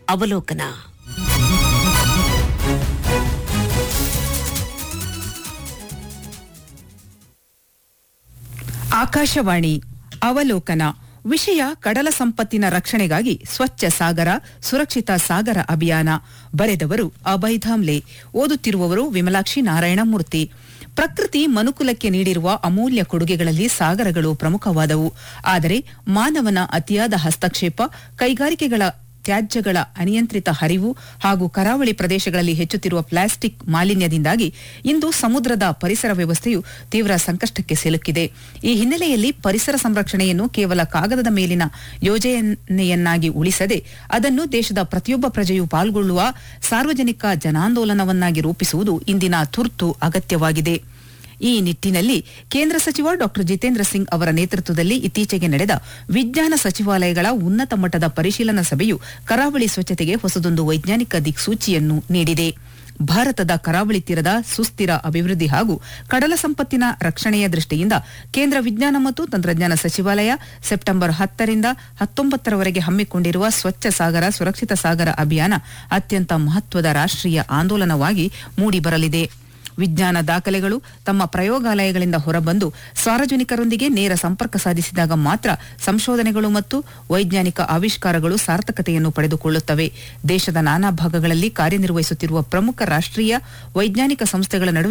ಅವಲೋಕನ ಆಕಾಶವಾಣಿ ಅವಲೋಕನ ವಿಷಯ ಕಡಲ ಸಂಪತ್ತಿನ ರಕ್ಷಣೆಗಾಗಿ ಸ್ವಚ್ಛ ಸಾಗರ ಸುರಕ್ಷಿತ ಸಾಗರ ಅಭಿಯಾನ ಬರೆದವರು ಅಭಯ್ ಧಾಮ್ಲೆ ಓದುತ್ತಿರುವವರು ವಿಮಲಾಕ್ಷಿ ನಾರಾಯಣಮೂರ್ತಿ ಪ್ರಕೃತಿ ಮನುಕುಲಕ್ಕೆ ನೀಡಿರುವ ಅಮೂಲ್ಯ ಕೊಡುಗೆಗಳಲ್ಲಿ ಸಾಗರಗಳು ಪ್ರಮುಖವಾದವು ಆದರೆ ಮಾನವನ ಅತಿಯಾದ ಹಸ್ತಕ್ಷೇಪ ಕೈಗಾರಿಕೆಗಳ ತ್ಯಾಜ್ಯಗಳ ಅನಿಯಂತ್ರಿತ ಹರಿವು ಹಾಗೂ ಕರಾವಳಿ ಪ್ರದೇಶಗಳಲ್ಲಿ ಹೆಚ್ಚುತ್ತಿರುವ ಪ್ಲಾಸ್ಟಿಕ್ ಮಾಲಿನ್ಯದಿಂದಾಗಿ ಇಂದು ಸಮುದ್ರದ ಪರಿಸರ ವ್ಯವಸ್ಥೆಯು ತೀವ್ರ ಸಂಕಷ್ಟಕ್ಕೆ ಸಿಲುಕಿದೆ ಈ ಹಿನ್ನೆಲೆಯಲ್ಲಿ ಪರಿಸರ ಸಂರಕ್ಷಣೆಯನ್ನು ಕೇವಲ ಕಾಗದದ ಮೇಲಿನ ಯೋಜನೆಯನ್ನಾಗಿ ಉಳಿಸದೆ ಅದನ್ನು ದೇಶದ ಪ್ರತಿಯೊಬ್ಬ ಪ್ರಜೆಯೂ ಪಾಲ್ಗೊಳ್ಳುವ ಸಾರ್ವಜನಿಕ ಜನಾಂದೋಲನವನ್ನಾಗಿ ರೂಪಿಸುವುದು ಇಂದಿನ ತುರ್ತು ಅಗತ್ಯವಾಗಿದೆ ಈ ನಿಟ್ಟಿನಲ್ಲಿ ಕೇಂದ್ರ ಸಚಿವ ಡಾ ಜಿತೇಂದ್ರ ಸಿಂಗ್ ಅವರ ನೇತೃತ್ವದಲ್ಲಿ ಇತ್ತೀಚೆಗೆ ನಡೆದ ವಿಜ್ಞಾನ ಸಚಿವಾಲಯಗಳ ಉನ್ನತ ಮಟ್ಟದ ಪರಿಶೀಲನಾ ಸಭೆಯು ಕರಾವಳಿ ಸ್ವಚ್ಛತೆಗೆ ಹೊಸದೊಂದು ವೈಜ್ಞಾನಿಕ ದಿಕ್ಸೂಚಿಯನ್ನು ನೀಡಿದೆ ಭಾರತದ ಕರಾವಳಿ ತೀರದ ಸುಸ್ಥಿರ ಅಭಿವೃದ್ಧಿ ಹಾಗೂ ಕಡಲ ಸಂಪತ್ತಿನ ರಕ್ಷಣೆಯ ದೃಷ್ಟಿಯಿಂದ ಕೇಂದ್ರ ವಿಜ್ಞಾನ ಮತ್ತು ತಂತ್ರಜ್ಞಾನ ಸಚಿವಾಲಯ ಸೆಪ್ಟೆಂಬರ್ ಹತ್ತರಿಂದ ಹತ್ತೊಂಬತ್ತರವರೆಗೆ ಹಮ್ಮಿಕೊಂಡಿರುವ ಸ್ವಚ್ಛ ಸಾಗರ ಸುರಕ್ಷಿತ ಸಾಗರ ಅಭಿಯಾನ ಅತ್ಯಂತ ಮಹತ್ವದ ರಾಷ್ಟ್ರೀಯ ಆಂದೋಲನವಾಗಿ ಮೂಡಿಬರಲಿದೆ ವಿಜ್ಞಾನ ದಾಖಲೆಗಳು ತಮ್ಮ ಪ್ರಯೋಗಾಲಯಗಳಿಂದ ಹೊರಬಂದು ಸಾರ್ವಜನಿಕರೊಂದಿಗೆ ನೇರ ಸಂಪರ್ಕ ಸಾಧಿಸಿದಾಗ ಮಾತ್ರ ಸಂಶೋಧನೆಗಳು ಮತ್ತು ವೈಜ್ಞಾನಿಕ ಆವಿಷ್ಕಾರಗಳು ಸಾರ್ಥಕತೆಯನ್ನು ಪಡೆದುಕೊಳ್ಳುತ್ತವೆ ದೇಶದ ನಾನಾ ಭಾಗಗಳಲ್ಲಿ ಕಾರ್ಯನಿರ್ವಹಿಸುತ್ತಿರುವ ಪ್ರಮುಖ ರಾಷ್ಟ್ರೀಯ ವೈಜ್ಞಾನಿಕ ಸಂಸ್ಥೆಗಳ ನಡುವೆ